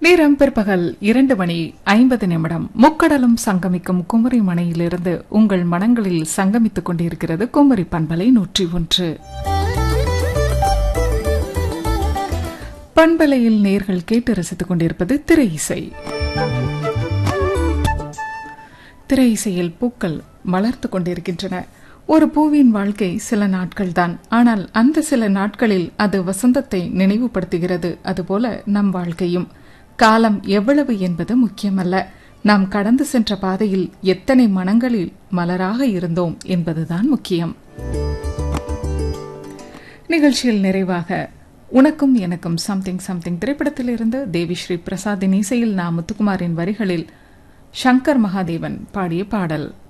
நேரம் பிற்பகல் இரண்டு மணி ஐம்பது நிமிடம் முக்கடலும் சங்கமிக்கும் குமரி மனையிலிருந்து உங்கள் மனங்களில் சங்கமித்துக் கொண்டிருக்கிறது குமரி பண்பலை நூற்றி ஒன்று பண்பலையில் நேர்கள் கேட்டு ரசித்துக் கொண்டிருப்பது திரை இசை திரை இசையில் பூக்கள் மலர்த்து கொண்டிருக்கின்றன ஒரு பூவின் வாழ்க்கை சில நாட்கள்தான் ஆனால் அந்த சில நாட்களில் அது வசந்தத்தை நினைவுபடுத்துகிறது அதுபோல நம் வாழ்க்கையும் காலம் எவ்வளவு என்பது முக்கியமல்ல நாம் கடந்து சென்ற பாதையில் எத்தனை மனங்களில் மலராக இருந்தோம் என்பதுதான் முக்கியம் நிகழ்ச்சியில் நிறைவாக உனக்கும் எனக்கும் சம்திங் சம்திங் திரைப்படத்திலிருந்து தேவி ஸ்ரீ பிரசாத்தின் இசையில் நா முத்துக்குமாரின் வரிகளில் சங்கர் மகாதேவன் பாடிய பாடல்